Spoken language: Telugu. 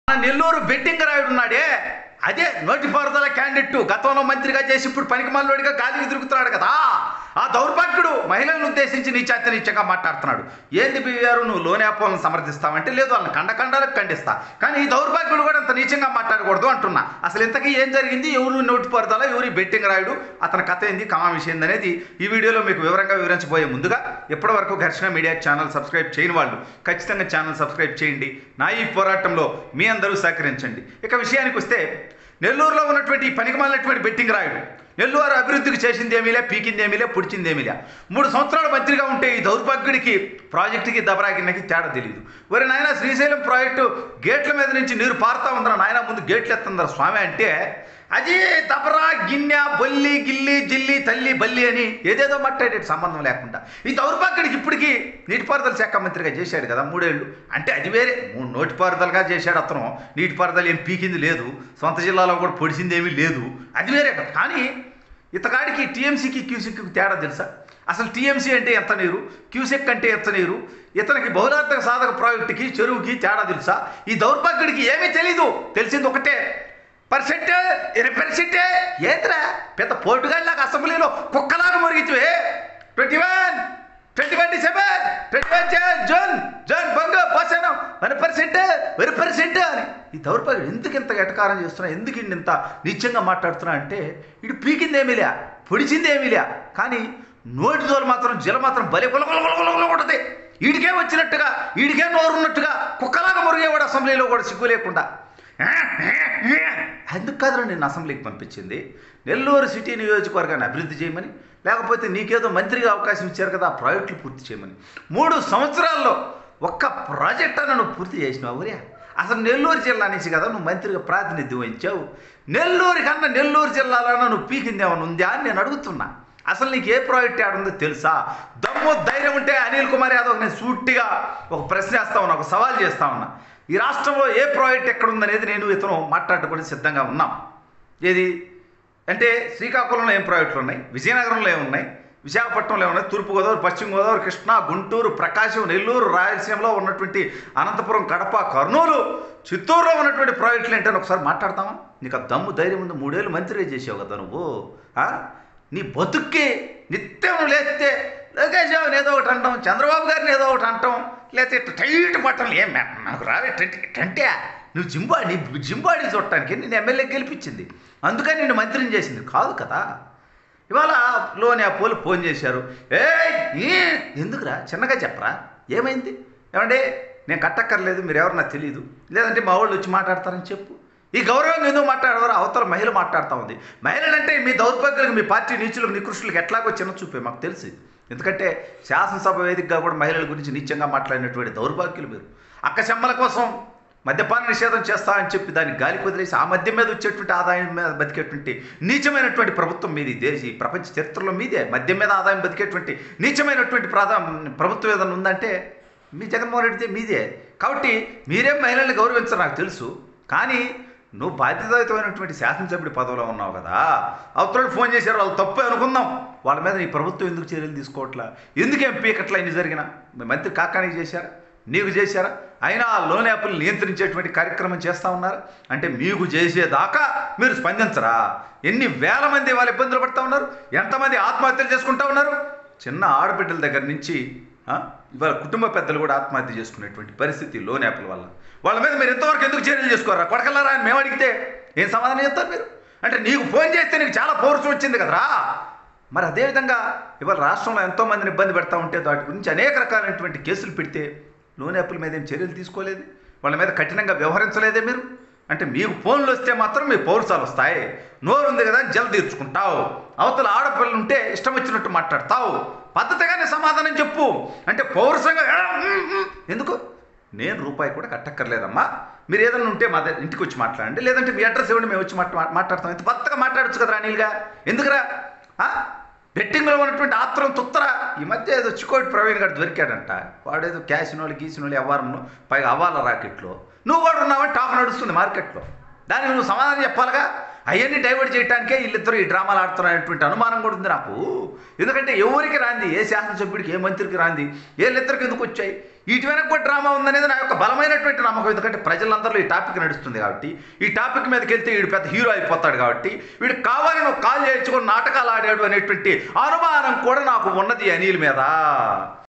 మన నెల్లూరు బెట్టింగ్ రాయుడు ఉన్నాడే అదే నోటిపారుదల క్యాండిడేట్ గతంలో మంత్రిగా చేసి ఇప్పుడు పనికి మల్లోడిగా గాలికి తిరుగుతున్నాడు కదా ఆ దౌర్భాగ్యుడు మహిళలను ఉద్దేశించి నీచాత్య నీచంగా మాట్లాడుతున్నాడు ఏంది బీవీఆర్ నువ్వు లోన్ యాప్లను సమర్థిస్తావంటే లేదు వాళ్ళని కండకండాలకు ఖండిస్తా కానీ ఈ దౌర్భాగ్యుడు కూడా అంత నీచంగా మాట్లాడకూడదు అంటున్నా అసలు ఇంతకీ ఏం జరిగింది ఎవరు నోటిపారుదల ఎవరి బెట్టింగ్ రాయుడు అతని కథ ఏంది కమా విషయం ఏంది అనేది ఈ వీడియోలో మీకు వివరంగా వివరించబోయే ముందుగా ఇప్పటి వరకు ఘర్షణ మీడియా ఛానల్ సబ్స్క్రైబ్ చేయని వాళ్ళు ఖచ్చితంగా ఛానల్ సబ్స్క్రైబ్ చేయండి నా ఈ పోరాటంలో మీ అందరూ సహకరించండి ఇక విషయానికి వస్తే నెల్లూరులో ఉన్నటువంటి ఈ పనికిమాలినటువంటి బెట్టింగ్ రాయుడు నెల్లూరు అభివృద్ధికి చేసింది ఏమీలే పీకింది ఏమీలే పుడిచింది ఏమీలే మూడు సంవత్సరాల మంత్రిగా ఉంటే ఈ దౌర్భాగ్యుడికి ప్రాజెక్టుకి దబరాకిన్నకి తేడా తెలియదు ఒరే నాయన శ్రీశైలం ప్రాజెక్టు గేట్ల మీద నుంచి నీరు పారుతా ఉందరా నాయన ముందు గేట్లు ఎత్తుందరా స్వామి అంటే అది దబరా గిన్నె బొల్లి గిల్లి జిల్లి తల్లి బల్లి అని ఏదేదో మాట్లాడే సంబంధం లేకుండా ఈ దౌర్భాగ్యుడికి ఇప్పటికీ నీటిపారుదల శాఖ మంత్రిగా చేశాడు కదా మూడేళ్ళు అంటే అది వేరే మూడు నోటిపారుదలగా చేశాడు అతను నీటిపారుదల ఏం పీకింది లేదు సొంత జిల్లాలో కూడా పొడిచింది ఏమీ లేదు అది వేరే కదా కానీ ఇతగాడికి టీఎంసీకి క్యూసెక్కి తేడా తెలుసా అసలు టీఎంసీ అంటే ఎంత నీరు క్యూసెక్ అంటే ఎంత నీరు ఇతనికి బహుళార్థక సాధక ప్రాజెక్టుకి చెరువుకి తేడా తెలుసా ఈ దౌర్భాగ్యుడికి ఏమీ తెలీదు తెలిసింది ఒకటే పర్సెంట్ ఇరవై పర్సెంట్ ఏంద్రా పెద్ద పోటుగాళ్ళకి అసెంబ్లీలో కుక్కలాగా మురిగిచ్చువే twenty one twenty one December twenty one June June బంగు పోసాను వన్ పర్సెంట్ వన్ పర్సెంట్ అని ఈ దౌర్భాగ్యం ఎందుకు ఇంత ఎటకారం చేస్తున్నా ఎందుకు ఇన్ని ఇంత నిత్యంగా మాట్లాడుతున్నా అంటే ఇటు పీకింది ఏమీలే పొడిచింది ఏమీలే కానీ నోటి దోలు మాత్రం జల మాత్రం బలి ఉంటుంది ఈడికే వచ్చినట్టుగా ఈడికే నోరున్నట్టుగా కుక్కలాగా మురిగేవాడు అసెంబ్లీలో కూడా సిగ్గు లేకుండా ఎందుకు కాదురా నేను అసెంబ్లీకి పంపించింది నెల్లూరు సిటీ నియోజకవర్గాన్ని అభివృద్ధి చేయమని లేకపోతే నీకేదో మంత్రిగా అవకాశం ఇచ్చారు కదా ఆ ప్రాజెక్టులు పూర్తి చేయమని మూడు సంవత్సరాల్లో ఒక్క ప్రాజెక్ట్ అన్న నువ్వు పూర్తి చేసినావు ఊరియా అసలు నెల్లూరు జిల్లా నుంచి కదా నువ్వు మంత్రిగా ప్రాతినిధ్యం వహించావు నెల్లూరు కన్నా నెల్లూరు జిల్లాలో నువ్వు పీకిందేమన్నా ఉందా అని నేను అడుగుతున్నా అసలు నీకు ఏ ప్రాజెక్ట్ ఆడుందో తెలుసా దమ్ము ధైర్యం ఉంటే అనిల్ కుమార్ యాదవ్ నేను సూటిగా ఒక ప్రశ్న వేస్తా ఉన్నా ఒక సవాల్ చేస్తా ఉన్నా ఈ రాష్ట్రంలో ఏ ప్రాజెక్ట్ ఎక్కడ ఉందనేది నేను ఇతను మాట్లాడుకోవడం సిద్ధంగా ఉన్నాం ఏది అంటే శ్రీకాకుళంలో ఏం ప్రాజెక్టులు ఉన్నాయి విజయనగరంలో ఏమున్నాయి విశాఖపట్నంలో ఏమున్నాయి తూర్పుగోదావరి పశ్చిమ గోదావరి కృష్ణా గుంటూరు ప్రకాశం నెల్లూరు రాయలసీమలో ఉన్నటువంటి అనంతపురం కడప కర్నూలు చిత్తూరులో ఉన్నటువంటి ప్రాజెక్టులు ఏంటని ఒకసారి మాట్లాడతామా నీకు ఆ దమ్ము ధైర్యం ఉంది మూడేళ్ళు మంత్రిగా చేసావు కదా నువ్వు ఆ? నీ బతుక్కి నిత్యం నువ్వు లేస్తే లోకేష్ బాబుని ఏదో ఒకటి అంటాం చంద్రబాబు గారిని ఏదో ఒకటి అంటాం లేకపోతే ఇట్లా టైట్ బట్టలు ఏం మే- నాకు రావే అంటే నువ్వు జింబాడి జింబాడి చూడటానికి నేను ఎమ్మెల్యే గెలిపించింది అందుకని నేను మంత్రిని చేసింది కాదు కదా ఇవాళ లోని ఆ పోలు ఫోన్ చేశారు ఏ ఎందుకురా చిన్నగా చెప్పరా ఏమైంది ఏమంటే నేను కట్టక్కర్లేదు మీరు ఎవరు నాకు తెలియదు లేదంటే మా వాళ్ళు వచ్చి మాట్లాడతారని చెప్పు ఈ గౌరవంగా ఎందుకు మాట్లాడవారు అవతల మహిళ మాట్లాడుతూ ఉంది మహిళలంటే మీ దౌర్భాగ్యులకు మీ పార్టీ నీచులకు నికృష్టులకు ఎట్లాగో చిన్న చూపే మాకు తెలుసు ఎందుకంటే శాసనసభ వేదికగా కూడా మహిళల గురించి నీచంగా మాట్లాడినటువంటి దౌర్భాగ్యులు మీరు అక్క చెమ్మల కోసం మద్యపాన నిషేధం చేస్తా అని చెప్పి దాన్ని గాలి కుదిలేసి ఆ మద్యం మీద వచ్చేటువంటి ఆదాయం మీద బతికేటువంటి నీచమైనటువంటి ప్రభుత్వం మీది దేశ ఈ ప్రపంచ చరిత్రలో మీదే మద్యం మీద ఆదాయం బతికేటువంటి నీచమైనటువంటి ప్రాధా ప్రభుత్వం ఏదైనా ఉందంటే మీ జగన్మోహన్ రెడ్డిదే మీదే కాబట్టి మీరేం మహిళల్ని గౌరవించరు నాకు తెలుసు కానీ నువ్వు బాధ్యతాయుతమైనటువంటి శాసనసభ్యుడి పదవిలో ఉన్నావు కదా అవతల ఫోన్ చేశారు వాళ్ళు తప్పు అనుకుందాం వాళ్ళ మీద నీ ప్రభుత్వం ఎందుకు చర్యలు తీసుకోవట్లా ఎందుకు ఎంపీ కట్లా ఇన్ని జరిగినా మీ మంత్రి కాకానికి చేశారా నీకు చేశారా అయినా ఆ లోన్ యాప్లు నియంత్రించేటువంటి కార్యక్రమం చేస్తూ ఉన్నారు అంటే మీకు చేసేదాకా మీరు స్పందించరా ఎన్ని వేల మంది వాళ్ళు ఇబ్బందులు పడుతూ ఉన్నారు ఎంతమంది ఆత్మహత్యలు చేసుకుంటా ఉన్నారు చిన్న ఆడబిడ్డల దగ్గర నుంచి ఆ, ఇవాళ కుటుంబ పెద్దలు కూడా ఆత్మహత్య చేసుకునేటువంటి పరిస్థితి లోన్ యాప్ల వల్ల వాళ్ళ మీద మీరు ఎంతవరకు ఎందుకు చర్యలు చేసుకోరా కొడకల్లారా అని మేము అడిగితే ఏం సమాధానం చెప్తారు మీరు అంటే నీకు ఫోన్ చేస్తే నీకు చాలా పౌరుషం వచ్చింది కదరా మరి అదేవిధంగా ఇవాళ రాష్ట్రంలో ఎంతో మందిని ఇబ్బంది పెడతా ఉంటే వాటి గురించి అనేక రకాలైనటువంటి కేసులు పెడితే లోన్ యాప్ల మీద ఏం చర్యలు తీసుకోలేదు వాళ్ళ మీద కఠినంగా వ్యవహరించలేదే మీరు అంటే మీకు ఫోన్లు వస్తే మాత్రం మీ పౌరుషాలు వస్తాయి నోరు ఉంది కదా అని జల తీర్చుకుంటావు అవతల ఆడపిల్లలు ఉంటే ఇష్టం వచ్చినట్టు మాట్లాడతావు పద్ధతిగానే సమాధానం చెప్పు అంటే పౌరుషంగా "ఆ, ఉమ్, ఉమ్." ఎందుకు నేను రూపాయి కూడా కట్టక్కర్లేదమ్మా మీరు ఏదైనా ఉంటే మా దగ్గర ఇంటికి వచ్చి మాట్లాడండి లేదంటే మీ అడ్రస్ ఇవ్వండి మేము వచ్చి మాట్లా మాట్లాడతాం ఇంత పద్ధతిగా మాట్లాడచ్చు కదరా అనిల్గా ఎందుకురా ఆ? బెట్టింగ్లో ఉన్నటువంటి ఆత్రం తుత్తర ఈ మధ్య ఏదో చికోటి ప్రవీణ్ గారు దొరికాడంట వాడేదో క్యాసినోళ్ళు గీసినోళ్ళు వ్యవహారంలో పైగా అవ్వాల రాకెట్లో నువ్వు కూడా ఉన్నావని టాప్ నడుస్తుంది మార్కెట్లో దానికి నువ్వు సమాధానం చెప్పాలిగా అవన్నీ డైవర్ట్ చేయడానికే వీళ్ళిద్దరు ఈ డ్రామాలు ఆడుతున్నటువంటి అనుమానం కూడా ఉంది నాకు ఎందుకంటే ఎవరికి రాంది ఏ శాసనసభ్యుడికి ఏ మంత్రికి రాంది వీళ్ళిద్దరికి ఎందుకు వచ్చాయి వీటి వెనక కూడా డ్రామా ఉందనేది నా యొక్క బలమైనటువంటి నమ్మకం ఎందుకంటే ప్రజలందరిలో ఈ టాపిక్ నడుస్తుంది కాబట్టి ఈ టాపిక్ మీదకి వెళ్తే వీడు పెద్ద హీరో అయిపోతాడు కాబట్టి వీడు కావాలని నువ్వు కాల్ చేయించుకొని నాటకాలు ఆడాడు అనేటువంటి అనుమానం కూడా నాకు ఉన్నది అనిల్ మీద